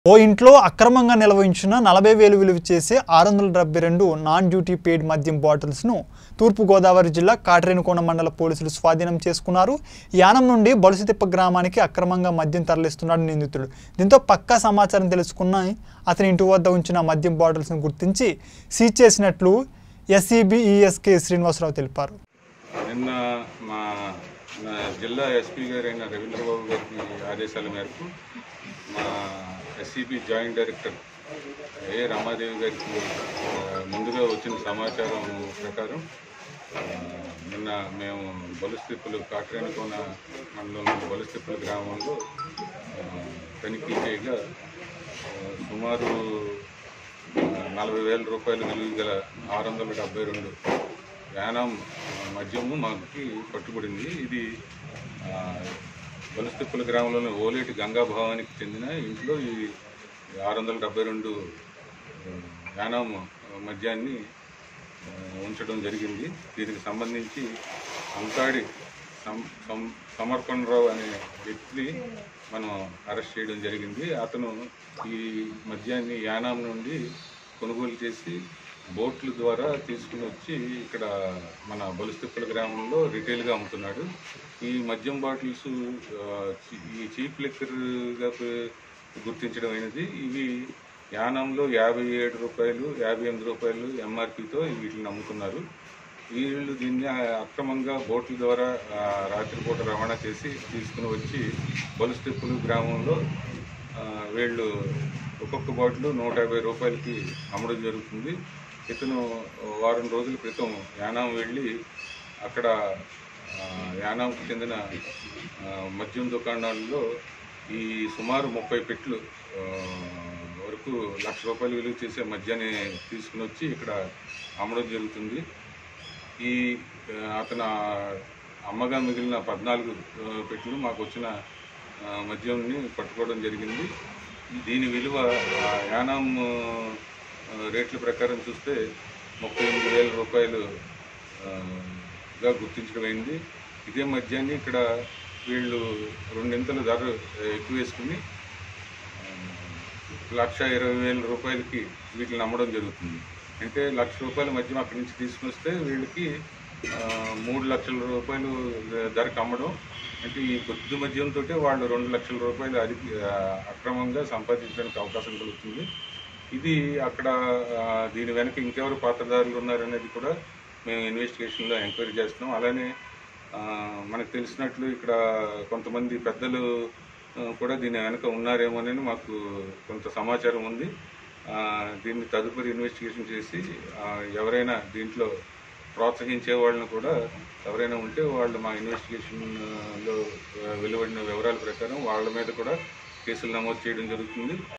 ఓ ఇంట్లో అక్రమంగా నిల్వహించిన నలభై వేలు విలువ చేసే ఆరు వందల డెబ్బై రెండు నాన్ డ్యూటీ పెయిడ్ మద్యం బాటిల్స్ను తూర్పుగోదావరి జిల్లా కాట్రేనుకోన మండల పోలీసులు స్వాధీనం చేసుకున్నారు యానం నుండి బలుసుతిప్ప గ్రామానికి అక్రమంగా మద్యం తరలిస్తున్నాడు నిందితుడు దీంతో పక్కా సమాచారం తెలుసుకున్న అతని ఇంటి వద్ద ఉంచిన మద్యం బాటిల్స్ను గుర్తించి సీజ్ చేసినట్లు ఎస్ఈబి ఈఎస్కే శ్రీనివాసరావు తెలిపారు నిన్న మా మా జిల్లా ఎస్పీ గారైన రవీంద్రబాబు గారికి ఆదేశాల మేరకు మా SCB joint director A Ramadevi గారికి ఆ, ముందుగా వచ్చిన సమాచారం ప్రకారం ఆ, నిన్న మేము బలుస్తిప్పులు కాట్రేనికోన మండలంలోని బలుస్తిప్పుల గ్రామంలో ఆ, తనిఖీ చేయగా ఆ, సుమారు ఆ, నలభై వేల రూపాయలు విలువ గల ఆరు వందల డెబ్బై రెండు యానం మద్యము మాకు పట్టుబడింది ఇది ఆ, బలుస్తుప్పుల గ్రామంలోని ఓలేటి గంగా భవానికి చెందిన ఇంట్లో ఈ ఆరు వందల డెబ్బై రెండు యానం మద్యాన్ని ఆ, ఉంచడం జరిగింది దీనికి సంబంధించి అంకాడి సం సం సమర్పణరావు అనే వ్యక్తిని మనం అరెస్ట్ చేయడం జరిగింది అతను ఈ మద్యాన్ని యానాం నుండి కొనుగోలు చేసి బోట్ల ద్వారా తీసుకుని వచ్చి ఇక్కడ మన బలుస్తుప్పల గ్రామంలో రిటైల్గా అమ్ముతున్నాడు ఈ మద్యం బాటిల్స్ ఆ, చి- ఈ చీప్ లిక్కర్గా గుర్తించడం అయినది ఇవి యానంలో యాభై ఏడు రూపాయలు యాభై ఎనిమిది రూపాయలు ఎంఆర్పితో వీటిని అమ్ముతున్నారు వీళ్ళు దీన్ని అక్రమంగా బోట్ల ద్వారా ఆ, రాత్రిపూట రవాణా చేసి తీసుకుని వచ్చి బలుస్టిప్పులు గ్రామంలో ఆ, వీళ్ళు ఒక్కొక్క బాటిల్ నూట యాభై రూపాయలకి అమ్మడం జరుగుతుంది ఇతను వారం రోజుల క్రితం యానాం వెళ్ళి అక్కడ ఆ, యానాంకు చెందిన ఆ, మద్యం దుకాణాల్లో ఈ సుమారు ముప్పై పెట్లు ఆ, వరకు లక్ష రూపాయలు విలువ చేసే మద్యాన్ని తీసుకుని వచ్చి ఇక్కడ అమ్మడం జరుగుతుంది ఈ ఆ, అతను అమ్మగా మిగిలిన పద్నాలుగు ఆ, పెట్లు మాకు వచ్చిన ఆ, మద్యంని పట్టుకోవడం జరిగింది దీని విలువ ఆ, యానాం ఆ, రేట్ల ప్రకారం చూస్తే ముప్పై ఎనిమిది వేల రూపాయలు ఆ, గా గుర్తించడం అయింది ఇదే మద్యాన్ని ఇక్కడ వీళ్ళు రెండింతలు ధర ఎక్కువ వేసుకుని ఆ, లక్ష ఇరవై వేల రూపాయలకి వీటిని అమ్మడం జరుగుతుంది అంటే లక్ష రూపాయల మద్యం అక్కడి నుంచి తీసుకుని వస్తే వీళ్ళకి ఆ, మూడు లక్షల రూపాయలు ధరకు అమ్మడం అంటే ఈ కొద్ది మద్యంతో వాళ్ళు రెండు లక్షల రూపాయలు అధిక ఆ, అక్రమంగా సంపాదించడానికి అవకాశం కలుగుతుంది ఇది అక్కడ ఆ, దీని వెనక ఇంకెవరు పాత్రదారులు ఉన్నారనేది కూడా మేము ఇన్వెస్టిగేషన్లో ఎంక్వైరీ చేస్తున్నాం అలానే ఆ, మనకు తెలిసినట్లు ఇక్కడ కొంతమంది పెద్దలు ఆ, కూడా దీని వెనక ఉన్నారేమోనని మాకు కొంత సమాచారం ఉంది ఆ, దీన్ని తదుపరి ఇన్వెస్టిగేషన్ చేసి ఆ, ఎవరైనా దీంట్లో ప్రోత్సహించే వాళ్ళని కూడా ఎవరైనా ఉంటే వాళ్ళు మా ఇన్వెస్టిగేషన్లో వెలువడిన వివరాల ప్రకారం వాళ్ళ మీద కూడా కేసులు నమోదు చేయడం జరుగుతుంది